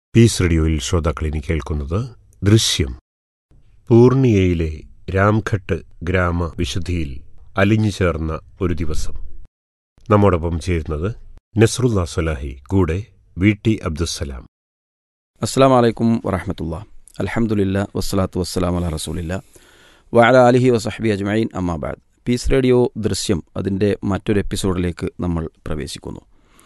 Piece റേഡിയോയിൽ ശ്രോതാക്കൾ ഇനി കേൾക്കുന്നത് ദൃശ്യം പൂർണിയയിലെ രാംഘട്ട് ഗ്രാമ വിശുദ്ധിയിൽ അലിഞ്ഞു ചേർന്ന ഒരു ദിവസം നമ്മോടൊപ്പം ചേരുന്നത് നസ്രുല്ല സൊലാഹി കൂടെ വി ടി അബ്ദുസ്സലാം അസ്സാം വലൈക്കും വറഹമത്തുള്ള അലഹമുല്ല വസ്സലാത്തു വസ്സലാം അല റസൂലില്ല വഅല അലിഹി വസഹബി അജ്മൈൻ അമ്മാബാദ് പീസ് റേഡിയോ ദൃശ്യം അതിൻ്റെ മറ്റൊരു എപ്പിസോഡിലേക്ക് നമ്മൾ പ്രവേശിക്കുന്നു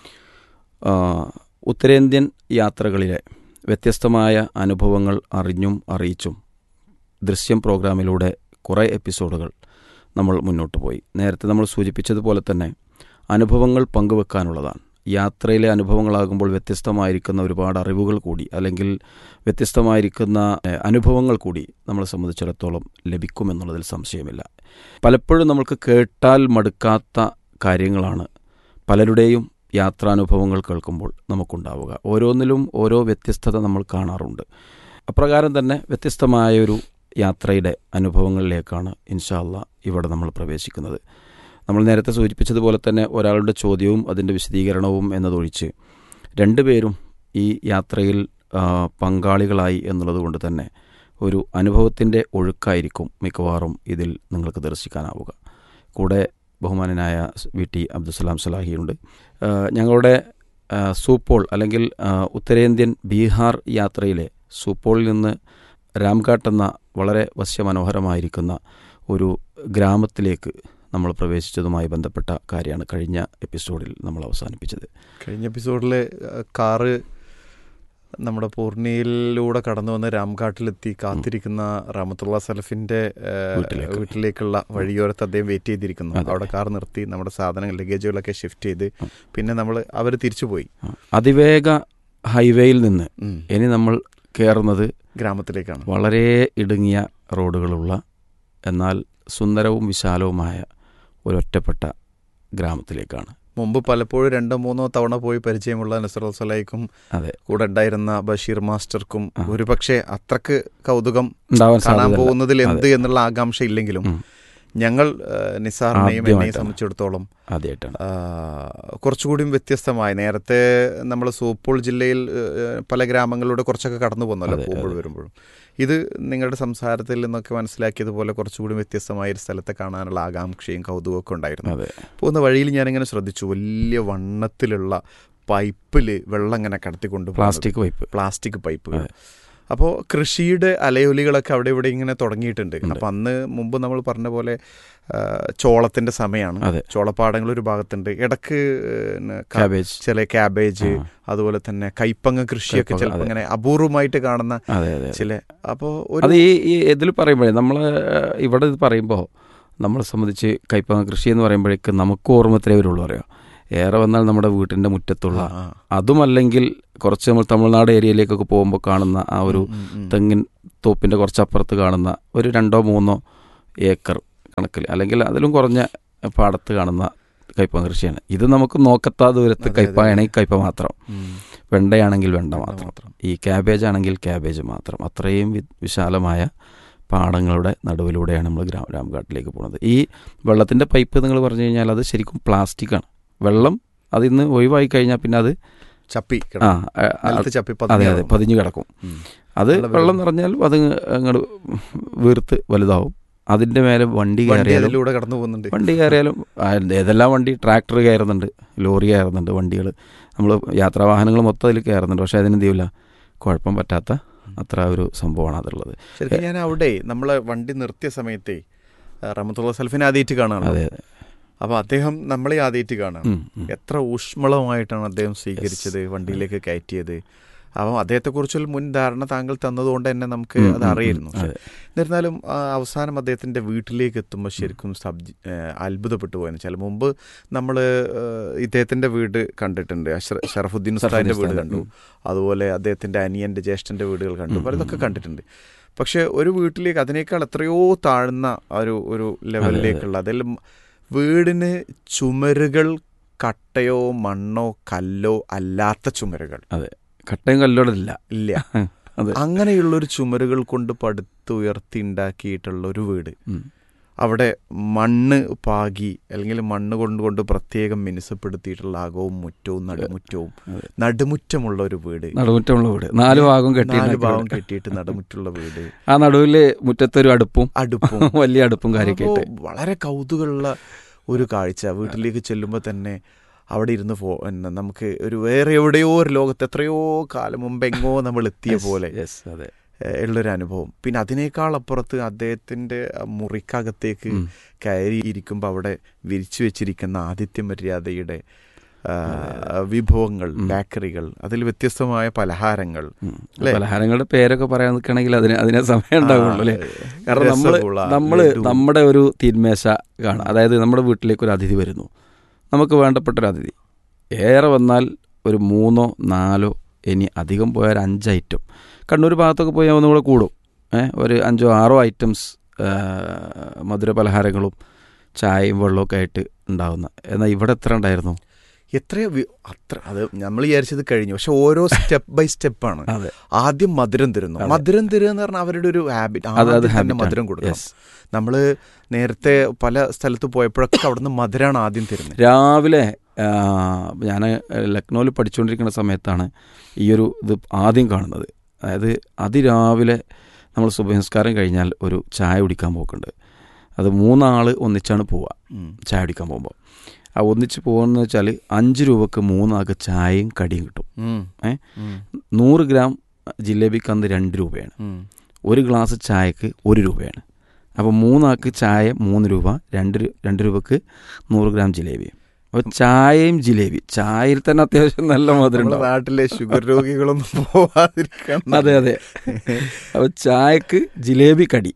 ആ, ഉത്തരേന്ത്യൻ യാത്രകളിലെ വ്യത്യസ്തമായ അനുഭവങ്ങൾ അറിഞ്ഞും അറിയിച്ചും ദൃശ്യം പ്രോഗ്രാമിലൂടെ കുറേ എപ്പിസോഡുകൾ നമ്മൾ മുന്നോട്ട് പോയി നേരത്തെ നമ്മൾ സൂചിപ്പിച്ചതുപോലെ തന്നെ അനുഭവങ്ങൾ പങ്കുവെക്കാനുള്ളതാണ് യാത്രയിലെ അനുഭവങ്ങളാകുമ്പോൾ വ്യത്യസ്തമായിരിക്കുന്ന ഒരുപാട് അറിവുകൾ കൂടി അല്ലെങ്കിൽ വ്യത്യസ്തമായിരിക്കുന്ന ഏഹ്, അനുഭവങ്ങൾ കൂടി നമ്മളെ സംബന്ധിച്ചിടത്തോളം ലഭിക്കുമെന്നുള്ളതിൽ സംശയമില്ല പലപ്പോഴും നമുക്ക് കേട്ടാൽ മടുക്കാത്ത കാര്യങ്ങളാണ് പലരുടെയും യാത്രാനുഭവങ്ങൾ കേൾക്കുമ്പോൾ നമുക്കുണ്ടാവുക ഓരോന്നിലും ഓരോ വ്യത്യസ്തത നമ്മൾ കാണാറുണ്ട് അപ്രകാരം തന്നെ വ്യത്യസ്തമായൊരു യാത്രയുടെ അനുഭവങ്ങളിലേക്കാണ് ഇൻഷാല്ല ഇവിടെ നമ്മൾ പ്രവേശിക്കുന്നത് നമ്മൾ നേരത്തെ സൂചിപ്പിച്ചതുപോലെ തന്നെ ഒരാളുടെ ചോദ്യവും അതിൻ്റെ വിശദീകരണവും എന്നതൊഴിച്ച് രണ്ടുപേരും ഈ യാത്രയിൽ ആ, പങ്കാളികളായി എന്നുള്ളത് കൊണ്ട് തന്നെ ഒരു അനുഭവത്തിൻ്റെ ഒഴുക്കായിരിക്കും മിക്കവാറും ഇതിൽ നിങ്ങൾക്ക് ദർശിക്കാനാവുക കൂടെ ബഹുമാനനായ വി ടി അബ്ദുസലാം സലാഹിയുണ്ട് ആ, ഞങ്ങളുടെ ആ, സൂപ്പോൾ അല്ലെങ്കിൽ ആ, ഉത്തരേന്ത്യൻ ബീഹാർ യാത്രയിലെ സൂപ്പോളിൽ നിന്ന് രാംഘാട്ട് എന്ന വളരെ വശ്യമനോഹരമായിരിക്കുന്ന ഒരു ഗ്രാമത്തിലേക്ക് നമ്മൾ പ്രവേശിച്ചതുമായി ബന്ധപ്പെട്ട കാര്യമാണ് കഴിഞ്ഞ എപ്പിസോഡിൽ നമ്മൾ അവസാനിപ്പിച്ചത് കഴിഞ്ഞ എപ്പിസോഡിൽ കാറ് നമ്മുടെ പൂർണിയയിലൂടെ കടന്നു വന്ന് രാംഘാട്ടിലെത്തി കാത്തിരിക്കുന്ന റഹമത്തുള്ള സലഫിന്റെ ആ, വീട്ടിലേക്ക്. വീട്ടിലേക്കുള്ള വഴിയോരത്ത് അദ്ദേഹം വെയിറ്റ് ചെയ്തിരിക്കുന്നു അതെ. അവിടെ കാർ നിർത്തി നമ്മുടെ സാധനങ്ങൾ ലഗേജുകളൊക്കെ ഷിഫ്റ്റ് ചെയ്ത് പിന്നെ നമ്മൾ അവർ തിരിച്ചു പോയി ആ, അതിവേഗ ഹൈവേയിൽ നിന്ന് ഉം. ഇനി നമ്മൾ കയറുന്നത് ഗ്രാമത്തിലേക്കാണ് വളരെ ഇടുങ്ങിയ റോഡുകളുള്ള എന്നാൽ സുന്ദരവും വിശാലവുമായ ഒരൊറ്റപ്പെട്ട ഗ്രാമത്തിലേക്കാണ് മുമ്പ് പലപ്പോഴും രണ്ടോ മൂന്നോ തവണ പോയി പരിചയമുള്ള നസർ സലൈക്കും അതെ കൂടെ ഉണ്ടായിരുന്ന ബഷീർ മാസ്റ്റർക്കും ആ. ഒരുപക്ഷെ അത്രക്ക് കൗതുകം ഉണ്ടാവാൻ കാണാൻ സാധ്യതയില്ല. പോകുന്നതിൽ എന്ത് അതെ. എന്നുള്ള ആകാംക്ഷ ഇല്ലെങ്കിലും ഉം. ഞങ്ങൾ ആ, നിസാറിനെയും എന്നെയും ആദ്യമായിട്ടാണ്. സംബന്ധിച്ചിടത്തോളം ആദ്യമായിട്ടാണ് ആ, കുറച്ചുകൂടിയും വ്യത്യസ്തമായ നേരത്തെ നമ്മൾ സോപ്പോൾ ജില്ലയിൽ ഏ, പല ഗ്രാമങ്ങളിലൂടെ കുറച്ചൊക്കെ കടന്നു പോകുന്നല്ലോ അതെ, പോകുമ്പോൾ അതെ. വരുമ്പോഴും ഇത് നിങ്ങളുടെ സംസാരത്തിൽ നിന്നൊക്കെ മനസ്സിലാക്കിയതുപോലെ കുറച്ചുകൂടി വ്യത്യസ്തമായ ഒരു സ്ഥലത്തെ കാണാനുള്ള ആകാംക്ഷയും കൗതുകമൊക്കെ ഉണ്ടായിരുന്നു അതെ പോകുന്ന വഴിയിൽ ഞാനിങ്ങനെ ശ്രദ്ധിച്ചു വലിയ വണ്ണത്തിലുള്ള പൈപ്പിൽ വെള്ളം ഇങ്ങനെ കടത്തിക്കൊണ്ട് പ്ലാസ്റ്റിക് പൈപ്പ് പ്ലാസ്റ്റിക് പൈപ്പുകൾ അതെ. അപ്പോൾ കൃഷിയുടെ അലയൊലികളൊക്കെ അവിടെ ഇവിടെ ഇങ്ങനെ തുടങ്ങിയിട്ടുണ്ട് ഉണ്ട്. അപ്പം അന്ന് മുമ്പ് നമ്മൾ പറഞ്ഞ പോലെ ആ, ചോളത്തിന്റെ സമയമാണ് അതെ ചോളപ്പാടങ്ങൾ ഒരു ഭാഗത്തുണ്ട് ഇടക്ക് പിന്നെ ക- ക്യാബേജ് ചില ക്യാബേജ് ആ. അതുപോലെ തന്നെ കൈപ്പങ്ങ കൃഷിയൊക്കെ കൈപ്പങ്ങ, ചിലപ്പോൾ അതെ. ഇങ്ങനെ അപൂർവമായിട്ട് കാണുന്ന അതെ അതെ അതെ. ചില അപ്പോൾ അത് ഒരു ഈ ഈ ഇതിൽ പറയുമ്പോഴേ നമ്മൾ ഇവിടെ ഇത് പറയുമ്പോൾ നമ്മളെ സംബന്ധിച്ച് കൈപ്പങ്ങ കൃഷി എന്ന് പറയുമ്പോഴേക്ക് നമുക്ക് ഓർമ്മത്തിലേ വരുള്ളൂ അറിയാം ഏറെ വന്നാൽ നമ്മുടെ വീട്ടിൻ്റെ മുറ്റത്തുള്ള ആ, ആ. അതുമല്ലെങ്കിൽ കുറച്ച് നമ്മൾ തമിഴ്നാട് ഏരിയയിലേക്കൊക്കെ പോകുമ്പോൾ കാണുന്ന ആ ഒരു ഉം, ഉം. തെങ്ങിൻ തോപ്പിൻ്റെ കുറച്ചപ്പുറത്ത് കാണുന്ന ഒരു രണ്ടോ മൂന്നോ ഏക്കർ കണക്കിൽ അല്ലെങ്കിൽ അതിലും കുറഞ്ഞ പാടത്ത് കാണുന്ന കയ്പ കൃഷിയാണ് ഇത് നമുക്ക് നോക്കത്താ ദൂരത്ത് അതെ, കയ്പാണെങ്കിൽ കയ്പ മാത്രം ഉം. വെണ്ടയാണെങ്കിൽ വെണ്ട വെണ്ട മാത്രം മാത്രം. ഈ ക്യാബേജ് ആണെങ്കിൽ ക്യാബേജ് മാത്രം അത്രയും വി- വിശാലമായ പാടങ്ങളുടെ നടുവിലൂടെയാണ് നമ്മൾ ഗ്രാം രാംഘാട്ടിലേക്ക് പോകുന്നത് ഈ വെള്ളത്തിൻ്റെ പൈപ്പ് നിങ്ങൾ പറഞ്ഞു കഴിഞ്ഞാൽ അത് ശരിക്കും പ്ലാസ്റ്റിക്കാണ് വെള്ളം അതിൽ നിന്ന് ഒഴിവായി കഴിഞ്ഞാൽ പിന്നെ അത് ചപ്പി ആ കിടക്കും. ആ, ആ, നിലത്ത് ചപ്പി അതെ അതെ പതിഞ്ഞ് പതിഞ്ഞു കിടക്കും ഉം. അത് വെള്ളം വെള്ളം നിറഞ്ഞാൽ അത് അങ്ങോട്ട് വീർത്ത് വലുതാവും അതിൻ്റെ മേലെ വണ്ടി വണ്ടി കയറിയാലും അതിലൂടെ കടന്നു പോകുന്നുണ്ട് വണ്ടി കയറിയാലും ആ, ഏതെല്ലാം വണ്ടി ട്രാക്ടർ കയറുന്നുണ്ട് ലോറി കയറുന്നുണ്ട് വണ്ടികൾ നമ്മൾ യാത്രാവാഹനങ്ങൾ മൊത്തം അതിൽ കയറുന്നുണ്ട് പക്ഷേ അതിനെന്ത് ചെയ്യില്ല കുഴപ്പം പറ്റാത്ത അത്ര ഒരു സംഭവമാണ് അതുള്ളത് ശരിക്കും ഞാൻ അവിടെ നമ്മളെ വണ്ടി നിർത്തിയ സമയത്തെ റഹമത്തുള്ള സൽഫിനെ ആദ്യമായിട്ട് കാണാണ് അതെ അപ്പൊ അദ്ദേഹം നമ്മളെ ആദ്യമായിട്ട് കാണാണ് ഉം, ഉം. എത്ര ഊഷ്മളമായിട്ടാണ് അദ്ദേഹം സ്വീകരിച്ചത് വണ്ടിയിലേക്ക് കയറ്റിയത് അപ്പം അദ്ദേഹത്തെക്കുറിച്ചൊരു മുൻ ധാരണ താങ്കൾ തന്നതുകൊണ്ട് തന്നെ നമുക്ക് ഉം, അത് ഉം, അറിയായിരുന്നു ഉം, അതെ. എന്നിരുന്നാലും ആ, അവസാനം അദ്ദേഹത്തിന്റെ വീട്ടിലേക്ക് എത്തുമ്പോൾ ശരിക്കും സബ്ജി ഏഹ് അത്ഭുതപ്പെട്ടു പോയെന്ന് വെച്ചാൽ മുമ്പ് നമ്മൾ ഇദ്ദേഹത്തിന്റെ വീട് കണ്ടിട്ടുണ്ട് അഷ്റ- ഷറഫുദ്ദീൻ ഉസ്താദിന്റെ വീട് ഉസ്താദിന്റെ, കണ്ടു ഉം. അതുപോലെ അദ്ദേഹത്തിന്റെ അനിയന്റെ ജ്യേഷ്ഠന്റെ വീടുകൾ കണ്ടു ഉം, അപ്പോൾ ഇതൊക്കെ ഉം, കണ്ടിട്ടുണ്ട് പക്ഷെ ഒരു വീട്ടിലേക്ക് അതിനേക്കാൾ എത്രയോ താഴ്ന്ന ഒരു ഒരു ലെവലിലേക്കുള്ള അതിൽ വീടിന് ചുമരുകൾ കട്ടയോ മണ്ണോ കല്ലോ അല്ലാത്ത ചുമരുകൾ കട്ടയും കല്ലോടില്ല ഇല്ല അതെ അങ്ങനെയുള്ളൊരു ചുമരുകൾ കൊണ്ട് പടുത്തുയർത്തി ഉണ്ടാക്കിയിട്ടുള്ള ഒരു വീട് ഉം. അവിടെ മണ്ണ് പാകി അല്ലെങ്കിൽ മണ്ണ് കൊണ്ട് കൊണ്ട് പ്രത്യേകം മിനുസപ്പെടുത്തിയിട്ടുള്ള അകവും മുറ്റവും നടുമുറ്റവും അതെ. നടുമുറ്റമുള്ള ഒരു വീട് നടുമുറ്റമുള്ള വീട് നാല് ഭാഗം കെട്ടി നാല് ഭാഗം കെട്ടിയിട്ട് നടുമുറ്റുള്ള വീട് ആ നടുവില് മുറ്റത്തൊരു അടുപ്പും അടുപ്പും വലിയ അടുപ്പും കാര്യമൊക്കെ അപ്പോ ആയിട്ട് വളരെ കൗതുകമുള്ള ഒരു കാഴ്ച വീട്ടിലേക്ക് ചെല്ലുമ്പോൾ തന്നെ അവിടെ ഇരുന്ന് പോ എന്നെ നമുക്ക് ഒരു വേറെ എവിടെയോ ഒരു ലോകത്ത് എത്രയോ കാലം മുമ്പ് എങ്ങോ നമ്മൾ എത്തിയ പോലെ Yes, അതെ ഏഹ്, ഉള്ളൊരു അനുഭവം പിന്നെ അതിനേക്കാൾ അപ്പുറത്ത് അദ്ദേഹത്തിൻ്റെ ആ മുറിക്കകത്തേക്ക് ഉം. കയറി ഇരിക്കുമ്പോൾ അവിടെ വിരിച്ചു വെച്ചിരിക്കുന്ന ആതിഥ്യ മര്യാദയുടെ ആ, വിഭവങ്ങൾ ഉം. ബേക്കറികൾ അതിൽ വ്യത്യസ്തമായ പലഹാരങ്ങൾ ഉം. അല്ലേ? പലഹാരങ്ങളുടെ പേരൊക്കെ പറയാൻ നിൽക്കണമെങ്കിൽ അതിന് അതിനെ സമയം ഉണ്ടാവുള്ളൂ അല്ലേ കാരണം നമ്മൾ രസഗുള, നമ്മൾ ലഡു. നമ്മുടെ ഒരു തീന്മേശ കാണാം അതായത് നമ്മുടെ വീട്ടിലേക്ക് ഒരു അതിഥി വരുന്നു നമുക്ക് വേണ്ടപ്പെട്ട ഒരു അതിഥി ഏറെ വന്നാൽ ഒരു മൂന്നോ നാലോ ഇനി അധികം പോയാൽ ഒരു അഞ്ച് ഐറ്റം കണ്ണൂർ ഭാഗത്തൊക്കെ പോയാൽ ഒന്നും കൂടെ കൂടും ഏ ഒരു അഞ്ചോ ആറോ ഐറ്റംസ് മധുര പലഹാരങ്ങളും ചായയും വെള്ളമൊക്കെ ആയിട്ട് ഉണ്ടാവുന്ന എന്നാൽ ഇവിടെ എത്ര ഉണ്ടായിരുന്നു എത്രയോ വി- അത്ര അത് നമ്മൾ വിചാരിച്ചത് കഴിഞ്ഞു പക്ഷെ ഓരോ സ്റ്റെപ്പ് ബൈ സ്റ്റെപ്പാണ് അതെ ആദ്യം മധുരം തരുന്നു അതെ. മധുരം തരുക എന്ന് പറഞ്ഞാൽ അവരുടെ ഒരു ഹാബിറ്റ് അത് അത് ആദ്യം തന്നെ habit ആണ്. മധുരം കൊടുക്കണം Yes. നമ്മൾ നേരത്തെ പല സ്ഥലത്ത് പോയപ്പോഴൊക്കെ അവിടുന്ന് മധുരമാണ് ആദ്യം തരുന്നത് രാവിലെ ഞാൻ ലക്നൗവിൽ പഠിച്ചുകൊണ്ടിരിക്കുന്ന സമയത്താണ് ഈ ഒരു ഇത് ആദ്യം കാണുന്നത് അതായത് അതിരാവിലെ നമ്മൾ സുബഹംസ്കാരം കഴിഞ്ഞാൽ ഒരു ചായ കുടിക്കാൻ പോക്കുണ്ട് അത് മൂന്നാൾ ഒന്നിച്ചാണ് പോവുക ചായ കുടിക്കാൻ പോകുമ്പോൾ ആ ഒന്നിച്ച് പോകുന്നത് വെച്ചാൽ അഞ്ച് രൂപക്ക് മൂന്നാൾക്ക് ചായയും കടിയും കിട്ടും ഏ? നൂറ് ഗ്രാം ജിലേബിക്ക് അന്ന് രണ്ട് രൂപയാണ് ഒരു ഗ്ലാസ് ചായക്ക് ഒരു രൂപയാണ് അപ്പോൾ മൂന്നാൾക്ക് ചായ മൂന്ന് രൂപ രണ്ട് രു- രണ്ട് രൂപക്ക് നൂറ് ഗ്രാം ജിലേബി അപ്പോൾ ചായയും ജിലേബി ചായയിൽ തന്നെ അത്യാവശ്യം നല്ല മധുരം നമ്മുടെ ഉണ്ടാവും നാട്ടിലെ ഷുഗർ രോഗികളൊന്നും പോവാതിരിക്കാൻ അതെ അതെ അപ്പോൾ ചായക്ക് ജിലേബി കടി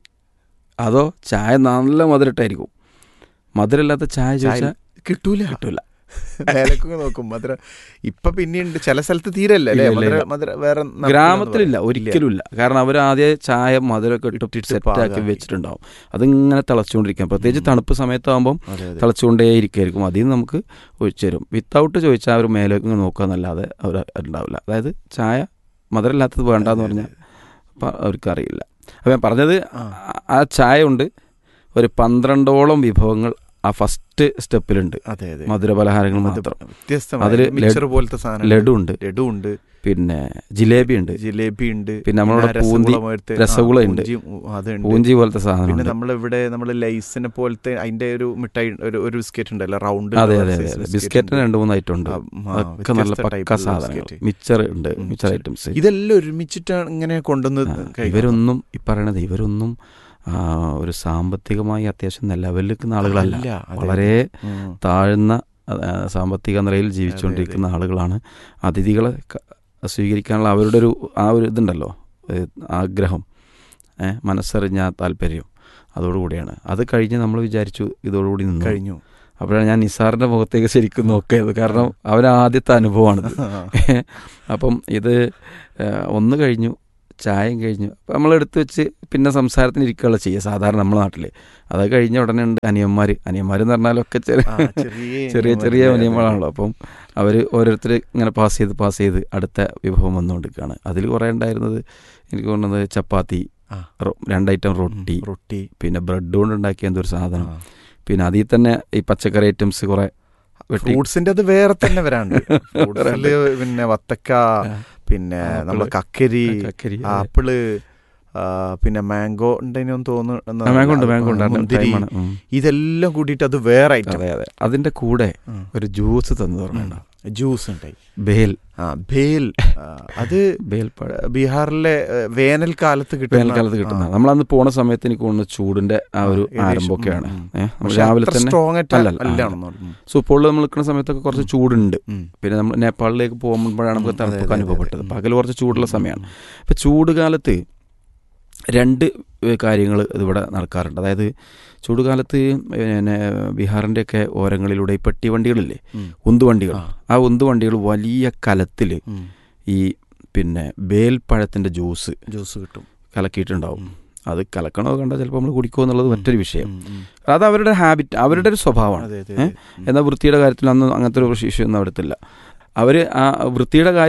അതോ ചായ നല്ല മധുരട്ടായിരിക്കും മധുരമില്ലാത്ത ചായ ചോദിച്ചാൽ കിട്ടൂല കിട്ടൂല മേലക്കൊക്കെ നോക്കും മധുര ഇപ്പൊ പിന്നെയുണ്ട് ചില സ്ഥലത്ത് തീരല്ല അല്ലേ ഇല്ല, ഇല്ല, മധുര ഇല്ല. മധുര വേറെ നടക്കില്ലെന്ന് ഗ്രാമത്തിലില്ല പറയും. ഒരിക്കലും ഇല്ല കാരണം അവർ ആദ്യം ചായ മധുരമൊക്കെ ഇട്ട് ഇട്ടിട്ട് സെറ്റാക്കി പാകാക്കി. വെച്ചിട്ടുണ്ടാവും അതിങ്ങനെ തിളച്ചുകൊണ്ടിരിക്കാം പ്രത്യേകിച്ച് തണുപ്പ് സമയത്താകുമ്പം അതെ, അതെ. തിളച്ചുകൊണ്ടേ ഇരിക്കുമായിരിക്കും അതിൽ നിന്ന് നമുക്ക് ഒഴിച്ചു തരും വിത്തൗട്ട് ചോദിച്ചാൽ അവർ മേലേക്ക് ഇങ്ങ് നോക്കുക എന്നല്ലാതെ അവർ ഉണ്ടാവില്ല അതായത് ചായ മധുരമില്ലാത്തത് വേണ്ടെന്ന് പറഞ്ഞാൽ പ- അവർക്കറിയില്ല അപ്പം ഞാൻ പറഞ്ഞത് ആ. ആ- ആ ചായ ഉണ്ട് ഒരു പന്ത്രണ്ടോളം വിഭവങ്ങൾ ആ ഫസ്റ്റ് സ്റ്റെപ്പിലുണ്ട് അതെ അതെ മധുര പലഹാരങ്ങൾ അത് മാത്രം വ്യത്യസ്തമായ അതില് മിക്സർ ലഡു- പോലത്തെ സാധനം ലഡു ഉണ്ട് ലഡു ഉണ്ട് പിന്നെ ജിലേബി ഉണ്ട് ജിലേബി ഉണ്ട് പിന്നെ നമ്മളുടെ രസഗുള പൂന്തി പോലത്തെ- രസഗുള ആ, ഉണ്ട്. പൂഞ്ചി, അതുണ്ട് പൂഞ്ചി പോലത്തെ പിന്നെ സാധനമുണ്ട് നമ്മളിവിടെ നമ്മൾ ലൈസിനെ പോലത്തെ അതിന്റെ ഒരു മിഠായി ഒരു ഒരു ബിസ്ക്കറ്റ് ഉണ്ടല്ലോ റൗണ്ട് അതെ അതെ അതെ അതെ ബിസ്ക്കറ്റിന് രണ്ട് മൂന്ന് ഐറ്റം ഉണ്ട് അതൊക്കെ നല്ല പക്ക സാധനങ്ങൾ മിച്ചർ ഉണ്ട് ഉം, മിച്ചർ മിച്ചർ. ഐറ്റംസ് ഇതെല്ലാം ഒരുമിച്ചിട്ടാണ് ഇങ്ങനെ കൊണ്ടുവന്ന് ആ, കഴിക്കുന്നത്. ഇവരൊന്നും ഈ പറയണത് ഇവരൊന്നും ആ, ഒരു സാമ്പത്തികമായി അത്യാവശ്യം നിലവിൽ നിൽക്കുന്ന ആളുകളല്ല അല്ല, അതെ. വളരെ ഉം. താഴ്ന്ന ആ, സാമ്പത്തിക നിലയിൽ ജീവിച്ചുകൊണ്ടിരിക്കുന്ന ആളുകളാണ് അതിഥികളെ ക- സ്വീകരിക്കാനുള്ള അവരുടെ ഒരു ആ ഒരു ഇതുണ്ടല്ലോ ഏ, ആഗ്രഹം ഏ, മനസ്സറിഞ്ഞ ആ താല്പര്യം അതോടുകൂടിയാണ് അത് കഴിഞ്ഞ് നമ്മൾ വിചാരിച്ചു ഇതോടുകൂടി നിന്നു കഴിഞ്ഞു അപ്പോഴാണ് ഞാൻ നിസാറിൻ്റെ മുഖത്തേക്ക് ശരിക്കും നോക്കിയത് കാരണം അവൻ ആദ്യത്തെ അനുഭവമാണിത് അപ്പം ഇത് ഏ, ഒന്ന് കഴിഞ്ഞു ചായയും കഴിഞ്ഞു അപ്പം നമ്മൾ എടുത്തു വെച്ച് പിന്നെ സംസാരത്തിന് ഇരിക്കുകയുള്ള ചെയ്യുക സാധാരണ നമ്മുടെ നാട്ടിൽ അത് കഴിഞ്ഞ ഉടനെ ഉണ്ട് അനിയന്മാർ അനിയന്മാർ എന്ന് പറഞ്ഞാലൊക്കെ ചെറിയ ആ, ചെറിയ ചെറിയ ചെറിയ അതെ, അതെ. നിയമങ്ങളാണല്ലോ അപ്പം അവർ ഓരോരുത്തർ ഇങ്ങനെ പാസ് ചെയ്ത് പാസ് ചെയ്ത് അടുത്ത വിഭവം വന്നുകൊണ്ടിരിക്കുകയാണ് അതിൽ കുറേ ഉണ്ടായിരുന്നത് എനിക്ക് തോന്നുന്നത് ചപ്പാത്തി ആ. റൊ- രണ്ടൈറ്റം ഉം, റൊട്ടി റൊട്ടി പിന്നെ ബ്രെഡ് കൊണ്ട് ഉണ്ടാക്കിയ എന്തൊരു സാധനം ആ. പിന്നെ അതിൽ തന്നെ ഈ പച്ചക്കറി ഐറ്റംസ് കുറേ വെട്ടി ഫ്രൂട്ട്സിന്റെ അത് വേറെ തന്നെ വരാണ്ട് ഫ്രൂട്ട്സില് പിന്നെ വത്തക്ക പിന്നെ ആപ്പിള്. നമ്മുടെ കക്കരി കക്കരി ആപ്പിള് ആ, പിന്നെ മാംഗോ ഉണ്ടെന്ന് തോന്നുന്നു മാങ്കോ ഉണ്ട് മാങ്കോ ഉണ്ട് അതിന്റെ മുന്തിരി ടൈമാണ്. ഉം. ഇതെല്ലാം കൂടിയിട്ട് അത് വേറെ ഐറ്റം അതെ അതെ അതിന്റെ കൂടെ ഒരു ജ്യൂസ് തന്നു പറഞ്ഞോ ജ്യൂസ് ഉണ്ടായി ബേൽ ആ ബേൽ ആ, അത് ബേൽ പഴ ബീഹാറിലെ ഏ, വേനൽക്കാലത്ത് കിട്ടുന്ന വേനൽക്കാലത്ത് കിട്ടുന്ന ആ. നമ്മളന്ന് പോണ സമയത്ത് എനിക്ക് തോന്നുന്നു ചൂടിന്റെ ആ ഒരു ആ, ഏകദേശം. ആരംഭമൊക്കെയാണ് ഉം, ഉം. ഏഹ് നമ്മൾ പക്ഷെ രാവിലെ അത്ര തന്നെ സ്ട്രോങ് ആയിട്ട് അല്ലല്ല. അല്ലാണെന്ന് ഉം. സൂപ്പോളിൽ നമ്മൾ നിൽക്കുന്ന സമയത്തൊക്കെ കുറച്ച് ചൂടുണ്ട് ഉം. പിന്നെ നമ്മൾ നേപ്പാളിലേക്ക് പോകുമ്പോഴാണ് നമുക്ക് ഉം, അതെ, തണുപ്പൊക്കെ അതെ, അനുഭവപ്പെട്ടത് അതെ. പകൽ കുറച്ച് ചൂടുള്ള സമയമാണ് ഇപ്പം ചൂട് കാലത്ത് രണ്ട് കാര്യങ്ങൾ ഇതിവിടെ നടക്കാറുണ്ട് അതായത് ചൂടുകാലത്ത് പിന്നെ ബീഹാറിൻ്റെയൊക്കെ ഓരങ്ങളിലൂടെ ഈ പെട്ടി വണ്ടികളില്ലേ ഉം. ഉന്തുവണ്ടികൾ ആ. ആ ഉന്തുവണ്ടികൾ വലിയ കലത്തിൽ ഉം. ഈ പിന്നെ ബേൽപ്പഴത്തിൻ്റെ ജ്യൂസ് ജ്യൂസ് കിട്ടും കലക്കിയിട്ടുണ്ടാവും ഉം. അത് കലക്കണോ കണ്ടാൽ ചിലപ്പോൾ നമ്മൾ കുടിക്കുമോ എന്നുള്ളത് മറ്റൊരു വിഷയം ഉം, ഉം. അത് അവരുടെ ഹാബിറ്റ് അവരുടെ ഒരു സ്വഭാവമാണ് അതെ, അതെ, ഏ? അതെ. ഉം. എന്നാൽ വൃത്തിയുടെ കാര്യത്തിൽ അന്ന് അങ്ങനത്തെ ഒരു ഇഷ്യൂ ഒന്നും അവിടുത്തില്ല അവർ ആ വൃത്തിയുടെ കാര്യത്തിൽ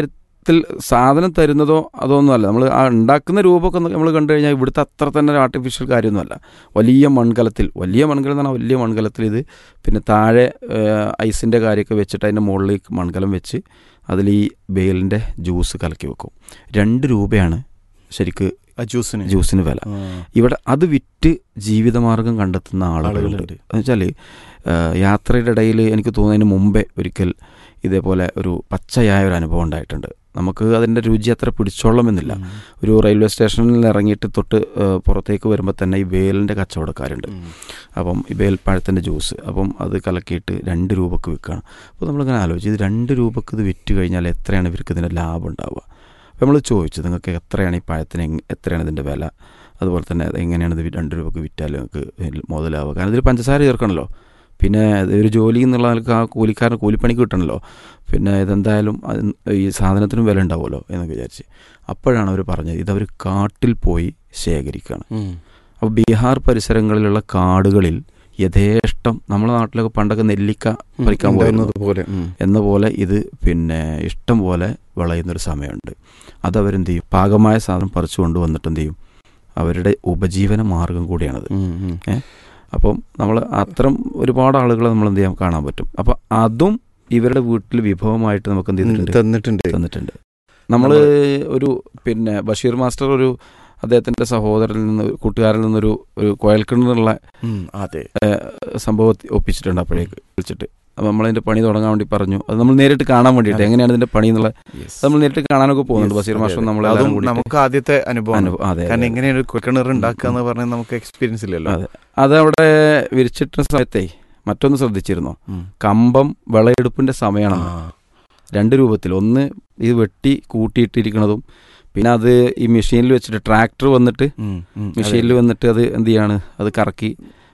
യഥാർത്ഥത്തിൽ സാധനം തരുന്നതോ അതൊന്നുമല്ല നമ്മൾ ആ ഉണ്ടാക്കുന്ന രൂപമൊക്കെ നമ്മൾ കണ്ടു കഴിഞ്ഞാൽ ഇവിടുത്തെ അത്ര തന്നെ ഒരു ആർട്ടിഫിഷ്യൽ കാര്യമൊന്നുമല്ല വലിയ മൺകലത്തിൽ വലിയ മൺകലം എന്ന് പറഞ്ഞാൽ വലിയ മൺകലത്തിൽ ഇത് പിന്നെ താഴെ ഐസിൻ്റെ കാര്യമൊക്കെ വെച്ചിട്ട് അതിൻ്റെ മുകളിലേക്ക് മൺകലം വെച്ച് അതിൽ ഈ ബേലിൻ്റെ ജ്യൂസ് കലക്കി വെക്കും രണ്ട് രൂപയാണ് ശരിക്ക് ആ ജ്യൂസിന് ജ്യൂസിന് വില ആ. ഇവിടെ അത് വിറ്റ് ജീവിതമാർഗം കണ്ടെത്തുന്ന ആളുകളുണ്ട് ആളുകളുണ്ട്. എന്ന് വെച്ചാൽ യാത്രയുടെ ഇടയിൽ എനിക്ക് തോന്നുന്നതിന് മുമ്പേ ഒരിക്കൽ ഇതേപോലെ ഒരു പച്ചയായ ഒരു അനുഭവം ഉണ്ടായിട്ടുണ്ട് നമുക്ക് അതിൻ്റെ രുചി അത്ര പിടിച്ചോളണമെന്നില്ല ഉം. ഒരു റെയിൽവേ സ്റ്റേഷനിൽ ഇറങ്ങിയിട്ട് തൊട്ട് ഏഹ്, പുറത്തേക്ക് വരുമ്പോൾ തന്നെ ഈ വേലിൻ്റെ കച്ചവടക്കാരുണ്ട് ഉം. അപ്പം അപ്പം ഈ വേൽപ്പഴത്തിൻ്റെ ജ്യൂസ് അപ്പം അത് കലക്കിയിട്ട് രണ്ട് രൂപക്ക് വിൽക്കുകയാണ് അപ്പോൾ നമ്മളിങ്ങനെ ആലോചിച്ച് ഇത് രണ്ട് രൂപക്ക് ഇത് വിറ്റ് കഴിഞ്ഞാൽ എത്രയാണ് ഇവർക്ക് ഇതിൻ്റെ ലാഭം ഉണ്ടാവുക അപ്പോൾ നമ്മൾ ചോദിച്ചു നിങ്ങൾക്ക് എത്രയാണ് ഈ പഴത്തിന് എങ്- എത്രയാണ് ഇതിൻ്റെ വില അതുപോലെ തന്നെ അത് എങ്ങനെയാണ് ഇത് വി- രണ്ട് രൂപക്ക് വിറ്റാൽ നിങ്ങൾക്ക് ഇതിൽ മുതലാവുക കാരണം ഇതിൽ പഞ്ചസാര ചേർക്കണമല്ലോ പിന്നെ ഇത് ഒരു ജോലി എന്നുള്ള നിലക്ക് ആ കൂലിക്കാരന് കൂലിപ്പണിക്ക് കിട്ടണമല്ലോ പിന്നെ ഇതെന്തായാലും അത് ഈ സാധനത്തിനും വില ഉണ്ടാവുമല്ലോ എന്നൊക്കെ വിചാരിച്ച് അപ്പോഴാണ് അവർ പറഞ്ഞത് ഇതവർ കാട്ടിൽ പോയി ശേഖരിക്കുകയാണ് ഉം. അപ്പോൾ ബീഹാർ പരിസരങ്ങളിലുള്ള കാടുകളിൽ യഥേഷ്ടം നമ്മുടെ നാട്ടിലൊക്കെ പണ്ടൊക്കെ നെല്ലിക്ക പറിക്കാൻ പോയിരുന്നു ഉണ്ടാവുന്നത് പോലെ ഉം. എന്ന പോലെ ഇത് പിന്നെ ഇഷ്ടം പോലെ വിളയുന്നൊരു സമയമുണ്ട് അതവരെന്ത് ചെയ്യും പാകമായ സാധനം പറിച്ചു കൊണ്ടുവന്നിട്ട് എന്ത് ചെയ്യും അവരുടെ ഉപജീവന മാർഗം കൂടിയാണത് ഉം, ഉം. അപ്പം നമ്മൾ അത്തരം ഒരുപാട് ആളുകളെ നമ്മൾ എന്ത് ചെയ്യാൻ കാണാൻ പറ്റും അപ്പം അതും ഇവരുടെ വീട്ടിൽ വിഭവമായിട്ട് നമുക്ക് എന്ത് ചെയ്തിട്ടുണ്ട് തന്നിട്ടുണ്ട് തന്നിട്ടുണ്ട് നമ്മൾ ഒരു പിന്നെ ബഷീർ മാസ്റ്റർ ഒരു അദ്ദേഹത്തിന്റെ സഹോദരനിൽ നിന്ന് കൂട്ടുകാരിൽ നിന്നൊരു ഒരു കോയൽക്കിണറുള്ള ഉം, അതെ സംഭവം ഒപ്പിച്ചിട്ടുണ്ട് അപ്പോഴേക്ക് വിളിച്ചിട്ട് അപ്പോൾ നമ്മളതിന്റെ പണി തുടങ്ങാൻ വേണ്ടി പറഞ്ഞു അത് നമ്മൾ നേരിട്ട് കാണാൻ വേണ്ടിയിട്ട് അതെ. എങ്ങനെയാണ് ഇതിന്റെ പണി എന്നുള്ള Yes. അത് നമ്മൾ നേരിട്ട് കാണാനൊക്കെ പോകുന്നുണ്ട് Yes, ബഷീർ അതെ, മാസ്റ്റർ അതെ. നമ്മളെല്ലാവരും അതും കൂടി നമുക്ക് ആദ്യത്തെ അനുഭവം അതെ കാരണം അതെ. എങ്ങനെയാണ് ഒരു കിണർ ഉണ്ടാക്കുക എന്ന് പറഞ്ഞാൽ നമുക്ക് എക്സ്പീരിയൻസ് ഇല്ലല്ലോ അതെ. അതവിടെ വിരിച്ചിട്ട സമയത്തേ മറ്റൊന്ന് ശ്രദ്ധിച്ചിരുന്നോ ഉം. കമ്പം വിളയെടുപ്പിന്റെ സമയമാണ് ആ. രണ്ട് രൂപത്തിൽ ഒന്ന് ഇത് വെട്ടി കൂട്ടിയിട്ടിരിക്കുന്നതും പിന്നെ അത് ഈ മെഷീനിൽ വെച്ചിട്ട് ട്രാക്ടർ വന്നിട്ട് ഉം, ഉം. മെഷീനിൽ വന്നിട്ട് അത് എന്ത് ചെയ്യാണ് അത് കറക്കി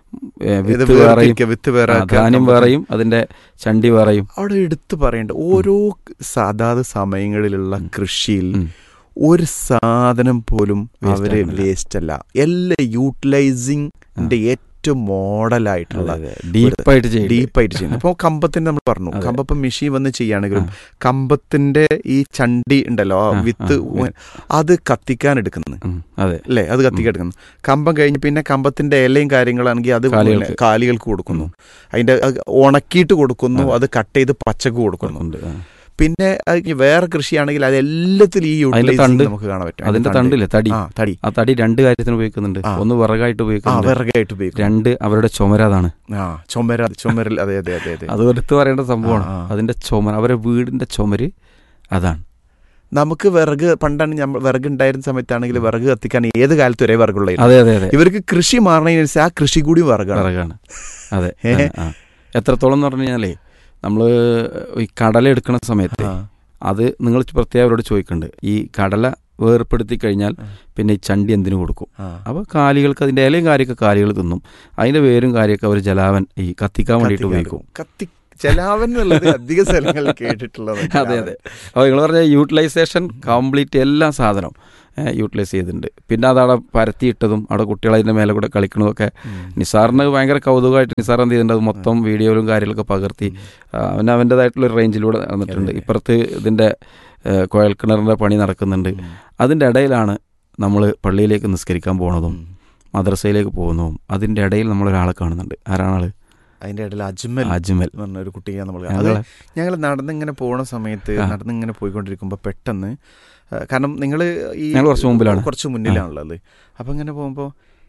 ഏ, ഇത് വിത്ത് വേറെയും വേർതിരിക്കുക, വിത്ത് വേറെ ആ, ആക്കുക. ധാന്യം വേറെയും അതിന്റെ ചണ്ടി വേറെയും അവിടെ എടുത്തു പറയേണ്ട ഓരോ സാധാരണ സമയങ്ങളിലുള്ള കൃഷിയിൽ ഉം. ഒരു സാധനം പോലും Waste അവര് ആക്കുന്നില്ല. വേസ്റ്റ് അല്ല എല്ലാം യൂട്ടിലൈസിംഗിന്റെ ഏറ്റവും മോഡലായിട്ടുള്ള ഡീപ്പായിട്ട് ചെയ്യും ഡീപ്പായിട്ട് ചെയ്യുന്നത് ഇപ്പോൾ കമ്പത്തിന് നമ്മൾ പറഞ്ഞു അതെ. കമ്പപ്പം മെഷീൻ വന്ന് ചെയ്യുകയാണെങ്കിലും കമ്പത്തിന്റെ ഈ ചണ്ടി ഉണ്ടല്ലോ ആ ആ, വിത്ത് ആ, ഊ- അത് കത്തിക്കാൻ എടുക്കുന്നത് അതെ അല്ലേ അത് കത്തിക്കാൻ എടുക്കുന്നു കമ്പം കഴിഞ്ഞ് പിന്നെ കമ്പത്തിന്റെ ഇലയും കാര്യങ്ങളാണെങ്കിൽ അത് കാലികൾക്ക്. പിന്നെ കാലികൾക്ക് കൊടുക്കുന്നു അതിന്റെ അത് ഉണക്കിയിട്ട് കൊടുക്കുന്നു അതെ. അത് കട്ട് ചെയ്ത് പച്ചക്ക് കൊടുക്കുന്നു ഉണ്ട്. ആ. പിന്നെ അത് ഇനി വേറെ കൃഷിയാണെങ്കിൽ അത് എല്ലാത്തിലും ഈ അതിന്റെ utilizing തണ്ട്. നമുക്ക് കാണാൻ പറ്റും അതിന്റെ തണ്ടില്ലേ തടി ആ തടി ആ തടി രണ്ട് കാര്യത്തിന് ഉപയോഗിക്കുന്നുണ്ട് ആ. ഒന്ന് വിറകായിട്ട് ആ ഉപയോഗിക്കുന്നുണ്ട് വിറകായിട്ട് ഉപയോഗിക്കും രണ്ട് അവരുടെ ചുമര അതാണ് ആ ചുമര ചുമരിൽ അതെ അതെ അതെ അതെ അത് എടുത്ത് പറയേണ്ട സംഭവമാണ് ആ, ആ. അതിന്റെ ചുമര അവരുടെ വീടിന്റെ ചുമര് അതാണ് നമുക്ക് വിറക് പണ്ടാണ് നമ്മൾ വിറക് ഉണ്ടായിരുന്ന സമയത്താണെങ്കിൽ വിറക് കത്തിക്കാൻ ഏത് കാലത്ത് ഒരേ വിറകുള്ളായിരുന്നു അതെ അതെ അതെ ഇവർക്ക് കൃഷി മാറണതിനനുസരിച്ച് ആ കൃഷി കൂടി വിറകാണ് വിറകാണ് അതെ ഏ? തന്നെ, ആ. എത്രത്തോളം എന്ന് പറഞ്ഞു കഴിഞ്ഞാലേ നമ്മൾ ഈ കടല എടുക്കുന്ന സമയത്ത് ആ. അത് നിങ്ങൾ പ്രത്യേകം അവരോട് ചോദിക്കുന്നുണ്ട് ഈ കടല വേർപ്പെടുത്തി കഴിഞ്ഞാൽ ആ. പിന്നെ ഈ ചണ്ടി എന്തിനു കൊടുക്കും ആ. അപ്പോൾ കാലികൾക്ക് അതിൻ്റെ ഇലയും കാര്യമൊക്കെ കാലികൾ തിന്നും അതിൻ്റെ വേരും കാര്യമൊക്കെ അവർ ജലാവൻ ഈ കത്തിക്കാൻ വേണ്ടിയിട്ട് ഉപയോഗിക്കും കത്തി ജലാവൻ എന്നുള്ളത് അധിക സ്ഥലങ്ങളിൽ കേട്ടിട്ടുള്ളത് അതെ അതെ അപ്പോൾ നിങ്ങൾ പറഞ്ഞ യൂട്ടിലൈസേഷൻ കംപ്ലീറ്റ് എല്ലാ സാധനവും യൂട്ടിലൈസ് ചെയ്തിട്ടുണ്ട് പിന്നെ അതവിടെ പരത്തിയിട്ടതും അവിടെ കുട്ടികൾ അതിൻ്റെ മേലെ കൂടെ കളിക്കണതൊക്കെ നിസാറിന് ഭയങ്കര കൗതുകമായിട്ട് നിസാർ എന്ത് ചെയ്തിട്ടുണ്ട് അത് മൊത്തം വീഡിയോയിലും കാര്യങ്ങളൊക്കെ പകർത്തി ആ, അവന് അവൻ്റെതായിട്ടുള്ള ഒരു റേഞ്ചിലൂടെ നടന്നിട്ടുണ്ട് അതെ. ഇപ്പുറത്ത് ഇതിൻ്റെ കോയൽ കിണറിൻ്റെ പണി നടക്കുന്നുണ്ട് അതിൻ്റെ ഇടയിലാണ് നമ്മൾ പള്ളിയിലേക്ക് നിസ്കരിക്കാൻ പോണതും മദ്രസയിലേക്ക് പോകുന്നതും അതിൻ്റെ ഇടയിൽ നമ്മളൊരാളെ കാണുന്നുണ്ട് ആരാണ് ആള് അതിന്റെ ഇടയിൽ അജ്മൽ അജ്മൽ എന്ന് പറഞ്ഞ ഒരു കുട്ടിയെ നമ്മൾ അത് ഞങ്ങളെ ഞങ്ങൾ നടന്നിങ്ങനെ പോണ സമയത്ത് ആ. നടന്നിങ്ങനെ പോയിക്കൊണ്ടിരിക്കുമ്പോൾ പെട്ടെന്ന് ആ, കാരണം നിങ്ങൾ ഈ ഞങ്ങൾ കുറച്ച് മുമ്പിലാണ്. കുറച്ച് മുന്നിലാണുള്ളത് അപ്പം ഇങ്ങനെ പോകുമ്പോൾ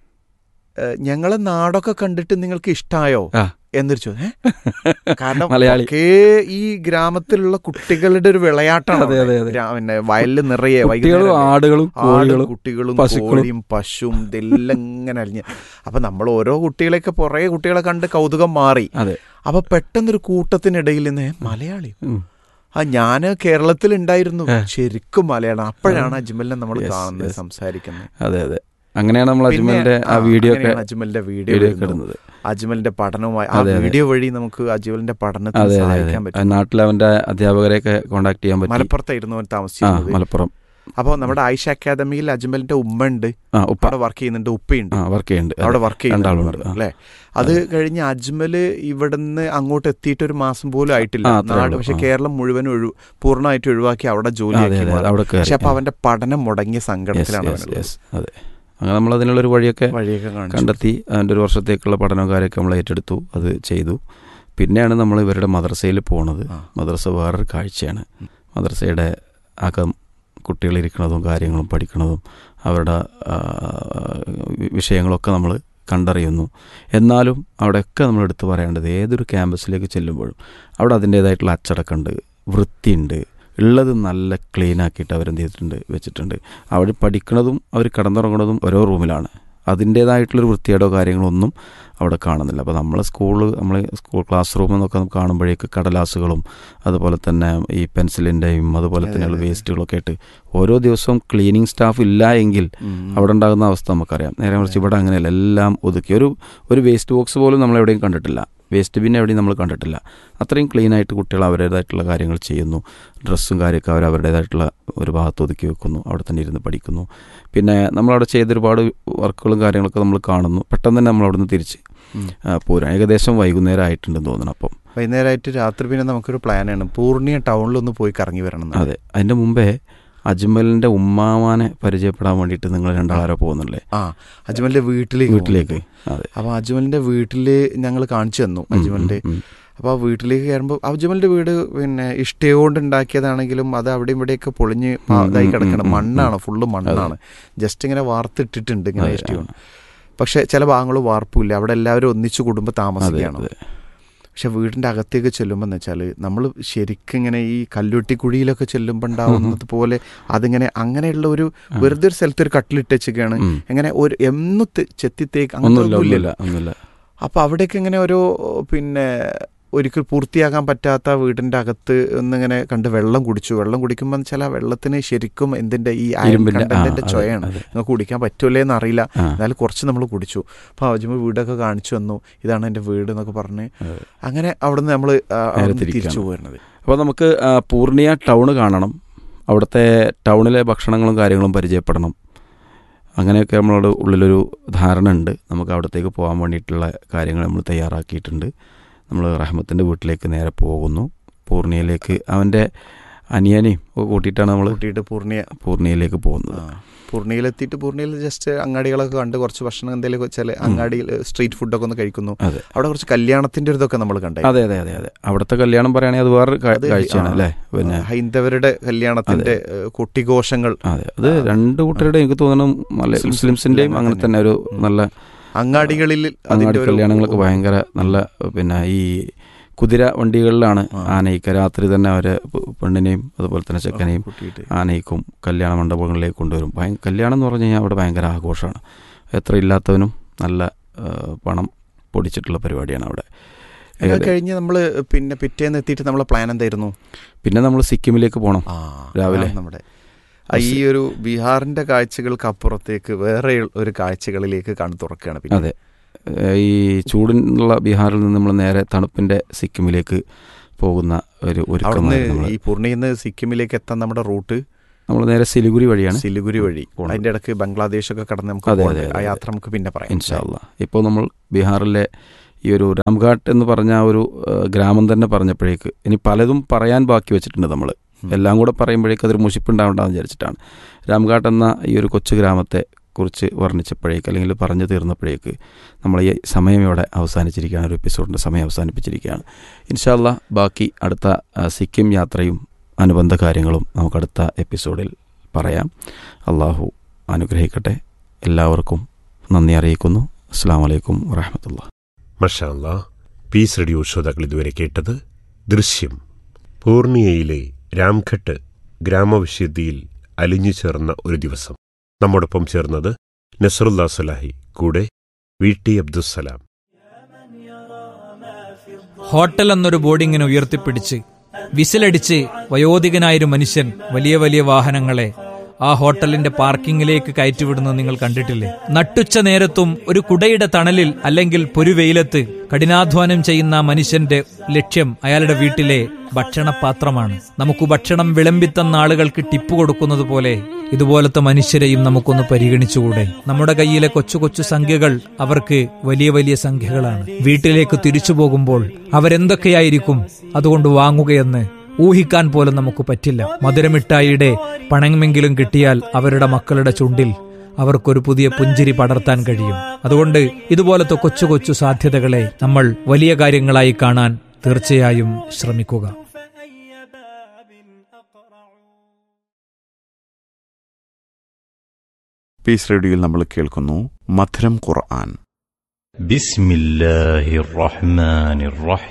ഞങ്ങളെ നാടൊക്കെ കണ്ടിട്ട് നിങ്ങൾക്ക് ഇഷ്ടായോ ആ. എന്നൊരു ചോദ്യം ഏ? കാരണം മലയാളി. ഒക്കെ ഈ ഗ്രാമത്തിലുള്ള കുട്ടികളുടെ ഒരു വിളയാട്ടാണ് അതെ, അതെ, അതെ. ഗ്രാ- പിന്നെ വയലിൽ നിറയെ കുട്ടികളും വൈകുന്നേരം ആടുകളും ആടും കോഴികളും കുട്ടികളും പശുക്കളും. കോഴിയും പശുവും ഇതെല്ലാം ഇങ്ങനെ അലിഞ്ഞ് അപ്പൊ നമ്മൾ ഓരോ കുട്ടികളെയൊക്കെ പുറകെ കുട്ടികളെ കണ്ട് കൗതുകം മാറി അതെ അപ്പൊ പെട്ടെന്നൊരു കൂട്ടത്തിനിടയിൽ നിന്ന് "ഏ, മലയാളി ഉം. ആ ഞാന് കേരളത്തിൽ ഉണ്ടായിരുന്നു ഏ. ശരിക്കും മലയാളം അപ്പോഴാണ് അജ്മലിനെ നമ്മൾ Yes, കാണുന്നത് yes. സംസാരിക്കുന്നത് അതെ അതെ അങ്ങനെയാണ് നമ്മൾ പിന്നെ, അജ്മലിന്റെ ആ ആ, വീഡിയോ ഒക്കെ അങ്ങനെയാണ് അജ്മലിന്റെ വീഡിയോ വീഡിയോ ഒക്കെ വരുന്നത്. ഇടുന്നത് അജ്മലിന്റെ പഠനവുമായി ആ അതെ, അതെ. വീഡിയോ വഴി നമുക്ക് അജ്മലിന്റെ പഠനത്തിന് അതെ അതെ സഹായിക്കാൻ അതെ പറ്റും നാട്ടിൽ അവന്റെ അധ്യാപകരെയൊക്കെ കോണ്ടാക്ട് ചെയ്യാൻ പറ്റി മലപ്പുറത്തായിരുന്നു അവൻ ആ താമസിച്ചിരുന്നത് മലപ്പുറം അപ്പോൾ നമ്മുടെ ആയിഷ അക്കാദമിയിൽ അജ്മലിന്റെ ഉമ്മ ഉണ്ട് ആ ഉപ്പ അവിടെ വർക്ക് ചെയ്യുന്നുണ്ട് ഉപ്പയുണ്ട് ആ വർക്ക് ചെയ്യുന്നുണ്ട് അവിടെ അതെ. വർക്ക് രണ്ടാളുണ്ട് ചെയ്യുന്നുണ്ട് ആ. അല്ലേ അത് കഴിഞ്ഞ് അജ്മല് ഇവിടുന്ന് അങ്ങോട്ട് എത്തിയിട്ട് ഒരു മാസം പോലും ആയിട്ടില്ല ആ, അത്രേ നാട് ഉള്ളൂ. പക്ഷെ ആ. കേരളം മുഴുവൻ ഒഴിവ് പൂർണ്ണമായിട്ട് ഒഴിവാക്കി അവിടെ അതെ ജോലിയാക്കി അതെ മാറി. അവിടെ കയറി പക്ഷെ അപ്പൊ ആ. അവന്റെ പഠനം മുടങ്ങിയ Yes, സങ്കടത്തിലാണ് yes, അവനുള്ളത്. yes. അതെ അങ്ങനെ നമ്മൾ അതിനുള്ളൊരു വഴിയൊക്കെ വഴിയൊക്കെ കാണിച്ചു കണ്ടെത്തി അതിൻ്റെ ഒരു വർഷത്തേക്കുള്ള പഠനവും കാര്യമൊക്കെ നമ്മൾ ഏറ്റെടുത്തു അത് ചെയ്തു പിന്നെയാണ് നമ്മൾ ഇവരുടെ മദ്രസയിൽ പോണത് ആ. മദ്രസ വേറൊരു കാഴ്ചയാണ് മദ്രസയുടെ അകം കുട്ടികളിരിക്കുന്നതും കാര്യങ്ങളും പഠിക്കുന്നതും അവരുടെ ആ, വി- വിഷയങ്ങളൊക്കെ നമ്മൾ കണ്ടറിയുന്നു എന്നാലും അവിടെയൊക്കെ നമ്മൾ എടുത്തു പറയേണ്ടത് ഏതൊരു ക്യാമ്പസിലേക്ക് ചെല്ലുമ്പോഴും അവിടെ അതിൻ്റേതായിട്ടുള്ള അച്ചടക്കമുണ്ട് വൃത്തിയുണ്ട് ഉള്ളത് നല്ല ക്ലീൻ ആക്കിയിട്ട് അവരെന്ത് ചെയ്തിട്ടുണ്ട് വെച്ചിട്ടുണ്ട് അവർ പഠിക്കുന്നതും അവർ കിടന്നുറങ്ങുന്നതും ഓരോ റൂമിലാണ് അതിൻ്റേതായിട്ടുള്ളൊരു വൃത്തിയേടോ കാര്യങ്ങളൊന്നും അവിടെ കാണുന്നില്ല അപ്പോൾ നമ്മൾ സ്കൂൾ നമ്മൾ സ്കൂൾ ക്ലാസ് റൂം എന്നൊക്കെ നമുക്ക് കാണുമ്പോഴേക്ക് കടലാസുകളും അതുപോലെ തന്നെ ഈ പെൻസിലിൻ്റെയും അതുപോലെ അതെ, തന്നെയുള്ള അതെ. വേസ്റ്റുകളൊക്കെ ആയിട്ട് ഓരോ ദിവസവും ക്ലീനിങ് സ്റ്റാഫ് ഇല്ല എങ്കിൽ ഉം. അവിടെ ഉണ്ടാകുന്ന അവസ്ഥ നമുക്കറിയാം നേരെ മറിച്ച് ഇവിടെ അങ്ങനെയല്ല എല്ലാം ഒതുക്കി ഒരു ഒരു വേസ്റ്റ് ബോക്സ് പോലും നമ്മൾ എവിടെയും കണ്ടിട്ടില്ല വേസ്റ്റ് ബിൻ എവിടെയും നമ്മൾ കണ്ടിട്ടില്ല അത്രയും ക്ലീൻ ആയിട്ട് കുട്ടികൾ അവരുടേതായിട്ടുള്ള കാര്യങ്ങൾ ചെയ്യുന്നു ഡ്രസ്സും കാര്യമൊക്കെ അവർ അവരുടേതായിട്ടുള്ള ഒരു ഭാഗത്ത് ഒതുക്കി വെക്കുന്നു അവിടെ തന്നെ ഇരുന്ന് പഠിക്കുന്നു പിന്നെ നമ്മളവിടെ ചെയ്ത ഒരുപാട് വർക്കുകളും കാര്യങ്ങളൊക്കെ നമ്മൾ കാണുന്നു പെട്ടെന്ന് തന്നെ നമ്മൾ അവിടുന്ന് തിരിച്ച് ഉം. ആ, പോരും ഏകദേശം വൈകുന്നേരം ആയിട്ടുണ്ടെന്ന് തോന്നണം അപ്പം വൈകുന്നേരമായിട്ട് രാത്രി പിന്നെ നമുക്കൊരു പ്ലാനാണ് പൂർണിയ ടൗണിൽ ഒന്ന് പോയി കറങ്ങി വരണം എന്ന്. അതെ അതിൻ്റെ മുമ്പേ അജ്മലിൻ്റെ ഉമ്മാമാനെ പരിചയപ്പെടാൻ വേണ്ടിയിട്ട് നിങ്ങൾ രണ്ടാളാരോ പോകുന്നുണ്ടല്ലേ ആ അജ്മലിന്റെ വീട്ടിലേക്ക് വീട്ടിലേക്ക് പോകുന്നു. അതെ അപ്പൊ അജ്മലിന്റെ വീട്ടില് ഞങ്ങൾ കാണിച്ചു തന്നു ഉം, അജ്മലിന്റെ ഉം, ഉം. അപ്പോൾ ആ വീട്ടിലേക്ക് കയറുമ്പോൾ അജ്മലിന്റെ വീട് പിന്നെ ഇഷ്ടയോണ്ട് ഉണ്ടാക്കിയതാണെങ്കിലും അത് അവിടെ ഇവിടെയൊക്കെ പൊളിഞ്ഞ് പാ- ഉം, ഇതായി ഉം, കിടക്കണം ഉം, ഉം, മണ്ണാണ് ഫുള്ള് മണ്ണാണ് ജസ്റ്റ് ഇങ്ങനെ വാർത്തിട്ടിട്ടുണ്ട് ഇങ്ങനെ അതെ, ഇഷ്ടയോണ്ട് പക്ഷെ ചില ഭാഗങ്ങൾ വാർപ്പില്ല അവിടെ എല്ലാവരും ഒന്നിച്ച് കുടുംബം അതെ താമസിക്കുകയാണ് അതെ പക്ഷെ വീടിന്റെ അകത്തേക്ക് ചെല്ലുമ്പോൾ എന്ന് വെച്ചാൽ നമ്മൾ ശരിക്കും ഇങ്ങനെ ഈ കല്ലുട്ടി കുഴിയിലൊക്കെ ചെല്ലുമ്പോൾ ഉണ്ടാവുന്നത് പോലെ അതിങ്ങനെ അങ്ങനെയുള്ള ഒരു ആ. വെറുതെ ഒരു സ്ഥലത്ത് ഒരു കട്ടിലിട്ട് വെച്ചൊക്കെയാണ് ഉം. എങ്ങനെ ഒരു എന്നു ചെത്തിത്തേക്ക് ഒന്നുമില്ല അങ്ങനത്തെ ഒന്നുമില്ല ഒന്നുമില്ല അപ്പൊ അവിടേക്ക് ഇങ്ങനെ ഓരോ പിന്നെ ഒരിക്കൽ പൂർത്തിയാക്കാൻ പറ്റാത്ത വീടിന്റെ അകത്ത് ഒന്നിങ്ങനെ കണ്ട് വെള്ളം കുടിച്ചു വെള്ളം കുടിക്കുമ്പോൾ ചില വെള്ളത്തിന് ശരിക്കും എന്തിന്റെ ഈ അയൺ ഇരുമ്പിന്റെ ആ, കണ്ടന്റിന്റെ അതെ, ചൊയാണ് അതെ. നിങ്ങൾക്ക് കുടിക്കാൻ പറ്റൂലേ എന്നറിയില്ല ആ, എന്നാലും കുറച്ച് നമ്മൾ കുടിച്ചു അപ്പോൾ അജ്മൽ വീടൊക്കെ കാണിച്ചു തന്നു ഇതാണ് എൻ്റെ വീട് എന്നൊക്കെ പറഞ്ഞ് അതെ. അങ്ങനെ അവിടുന്ന് നമ്മൾ തിരിക്കുകയാണ്. തിരിച്ചു പോരുന്നത് അപ്പോൾ നമുക്ക് ആ, പൂർണിയ ടൗൺ കാണണം അവിടുത്തെ ടൗണിലെ ഭക്ഷണങ്ങളും കാര്യങ്ങളും പരിചയപ്പെടണം അങ്ങനെയൊക്കെ നമ്മളോട് ഉള്ളിലൊരു ധാരണ ഉണ്ട് നമുക്ക് അവിടത്തേക്ക് പോകാൻ വേണ്ടിയിട്ടുള്ള കാര്യങ്ങൾ നമ്മൾ തയ്യാറാക്കിയിട്ടുണ്ട് നമ്മൾ റഹ്മത്തിൻ്റെ വീട്ടിലേക്ക് നേരെ പോകുന്നു പൂർണിയയിലേക്ക് അവൻ്റെ അനിയനെയും ഒക്കെ കൂട്ടിയിട്ടാണ് നമ്മൾ കൂട്ടിയിട്ട് പൂർണിയ പൂർണിയയിലേക്ക് പോകുന്നത് ആ, പൂർണിയയിലെത്തിയിട്ട് പൂർണിയയിൽ ജസ്റ്റ് അങ്ങാടികളൊക്കെ കണ്ട് കുറച്ച് ഭക്ഷണം എന്തെങ്കിലും ചില അങ്ങാടിയിൽ സ്ട്രീറ്റ് ഫുഡൊക്കെ ഒന്ന് കഴിക്കുന്നു അതെ അവിടെ കുറച്ച് കല്യാണത്തിന്റെ ഒരു ഇതൊക്കെ നമ്മൾ കണ്ടേ അതെ അതെ അതെ അതെ അവിടുത്തെ കല്യാണം പറയുകയാണെങ്കിൽ അത് വേറൊരു കാ- അത് കാഴ്ചയാണ് ആ, അല്ലേ പിന്നെ ഹൈന്ദവരുടെ കല്യാണത്തിന്റെ ഏഹ്, കൊട്ടിഘോഷങ്ങൾ അതെ അത് രണ്ട് കൂട്ടരുടെ എനിക്ക് തോന്നുന്നു മല- മുസ്ലിംസ് മുസ്ലിംസിന്റെയും അങ്ങനെ തന്നെ ഒരു ഉം. നല്ല അങ്ങാടികളിൽ അങ്ങാടി അതിന്റെ ഒരു കല്യാണങ്ങളൊക്കെ ഭയങ്കര നല്ല പിന്നെ ഈ കുതിര വണ്ടികളിലാണ് ആ. ആനയിക്ക രാത്രി തന്നെ അവരെ പെ- പെണ്ണിനെയും അതുപോലെ തന്നെ ചെക്കനെയും കൂട്ടിയിട്ട് ആനയിക്കും കല്യാണ മണ്ഡപങ്ങളിലേക്ക് കൊണ്ടുവരും ഭയ കല്യാണം എന്ന് പറഞ്ഞു കഴിഞ്ഞാൽ അവിടെ ഭയങ്കര ആഘോഷമാണ് എത്ര ഇല്ലാത്തവനും നല്ല ആ, പണം പൊടിച്ചിട്ടുള്ള പരിപാടിയാണ് അവിടെ അത് ഏകദേ- കഴിഞ്ഞ് നമ്മൾ പിന്നെ പിറ്റേന്ന് എത്തിയിട്ട് നമ്മളെ പ്ലാൻ എന്തായിരുന്നു പിന്നെ നമ്മൾ സിക്കിമിലേക്ക് പോകണം ആ രാവിലെ. അതാണ് നമ്മുടെ ആ, ഈ ഒരു ബീഹാറിന്റെ കാഴ്ചകൾക്ക് അപ്പുറത്തേക്ക് വേറെ ഒരു കാഴ്ചകളിലേക്ക് കണ്ണു തുറക്കുകയാണ് പിന്നെ അതെ ഏഹ് ഈ ചൂടിനുള്ള ബീഹാറിൽ നിന്ന് നമ്മൾ നേരെ തണുപ്പിന്റെ സിക്കിമിലേക്ക് പോകുന്ന ഒരു അവിടുന്ന് ഒരുക്കമായിരുന്നു നമ്മൾ ഈ പൂർണിന്ന് സിക്കിമിലേക്ക് എത്താൻ നമ്മുടെ റൂട്ട് നമ്മൾ നേരെ സിലിഗുരി വഴിയാണ് സിലിഗുരി വഴി പോണത്. അതിന്റെ ഇടയ്ക്ക് ബംഗ്ലാദേശ് ഒക്കെ കടന്ന് നമുക്ക് അതെ, പോകണ്ടേ? അതെ, ആ അതെ. യാത്ര നമുക്ക് പിന്നെ പറയാം ഇൻഷാല്ല ഇപ്പോൾ നമ്മൾ ബീഹാറിലെ ഈ ഒരു രാംഘാട്ട് എന്ന് പറഞ്ഞ ആ ഒരു ഏഹ്, ഗ്രാമം തന്നെ പറഞ്ഞപ്പോഴേക്ക് ഇനി പലതും പറയാൻ ബാക്കി വെച്ചിട്ടുണ്ട് നമ്മൾ ഉം. എല്ലാം കൂടെ പറയുമ്പോഴേക്ക് അതൊരു മുഷിപ്പുണ്ടാവണ്ടെന്ന് വിചാരിച്ചിട്ടാണ് രാംഘാട്ട് എന്ന ഈ ഒരു കൊച്ചു ഗ്രാമത്തെ കുറിച്ച് വർണ്ണിച്ചപ്പോഴേക്ക് അല്ലെങ്കിൽ പറഞ്ഞു തീർന്നപ്പോഴേക്ക് നമ്മൾ ഈ സമയം ഇവിടെ അവസാനിച്ചിരിക്കുകയാണ് ഒരു എപ്പിസോഡിൻ്റെ സമയം അവസാനിപ്പിച്ചിരിക്കുകയാണ് ഇൻഷാല്ല ബാക്കി അടുത്ത ആ, സിക്കിം യാത്രയും അനുബന്ധ കാര്യങ്ങളും നമുക്ക് അടുത്ത എപ്പിസോഡിൽ പറയാം അള്ളാഹു അനുഗ്രഹിക്കട്ടെ എല്ലാവർക്കും നന്ദി അറിയിക്കുന്നു അസ്സാം വലൈക്കും വാഹമത്തുള്ള മഷാല്ല പീസ് റേഡിയോ ശ്രോതാക്കൾ ഇതുവരെ കേട്ടത് ദൃശ്യം പൂർണിയയിലെ രാംഘട്ട് ഗ്രാമവിശുദ്ധിയിൽ അലിഞ്ഞു ചേർന്ന ഒരു ദിവസം നമ്മോടൊപ്പം ചേർന്നത് നസറുല്ലാ സലാഹി കൂടെ വി ടി അബ്ദുസ്സലാം ഹോട്ടൽ എന്നൊരു ബോർഡിങ്ങിനെ ഉയർത്തിപ്പിടിച്ച് വിസിലടിച്ച് വയോധികനായൊരു മനുഷ്യൻ വലിയ വലിയ വാഹനങ്ങളെ ആ ഹോട്ടലിന്റെ പാർക്കിങ്ങിലേക്ക് കയറ്റിവിടുന്നത് നിങ്ങൾ കണ്ടിട്ടില്ലേ നട്ടുച്ച നേരത്തും ഒരു കുടയുടെ തണലിൽ അല്ലെങ്കിൽ പൊരുവെയിലത്ത് കഠിനാധ്വാനം ചെയ്യുന്ന ആ മനുഷ്യന്റെ ലക്ഷ്യം അയാളുടെ വീട്ടിലെ ഭക്ഷണപാത്രമാണ് നമുക്ക് ഭക്ഷണം വിളമ്പിത്തന്ന ആളുകൾക്ക് ടിപ്പ് കൊടുക്കുന്നത് പോലെ ഇതുപോലത്തെ മനുഷ്യരെയും നമുക്കൊന്ന് പരിഗണിച്ചുകൂടെ നമ്മുടെ കയ്യിലെ കൊച്ചു കൊച്ചു സംഖ്യകൾ അവർക്ക് വലിയ വലിയ സംഖ്യകളാണ് വീട്ടിലേക്ക് തിരിച്ചു പോകുമ്പോൾ അവരെന്തൊക്കെയായിരിക്കും അതുകൊണ്ട് വാങ്ങുകയെന്ന് ഊഹിക്കാൻ പോലും നമുക്ക് പറ്റില്ല മധുരമിഠായിയുടെ പണമെങ്കിലും കിട്ടിയാൽ അവരുടെ മക്കളുടെ ചുണ്ടിൽ അവർക്കൊരു പുതിയ പുഞ്ചിരി പടർത്താൻ കഴിയും അതുകൊണ്ട് ഇതുപോലത്തെ കൊച്ചു കൊച്ചു സാധ്യതകളെ നമ്മൾ വലിയ കാര്യങ്ങളായി കാണാൻ തീർച്ചയായും ശ്രമിക്കുക പീസ് റേഡിയോയിൽ നമ്മൾ കേൾക്കുന്നു മധുരം ഖുർആൻ بسم الله الرحمن الرحيم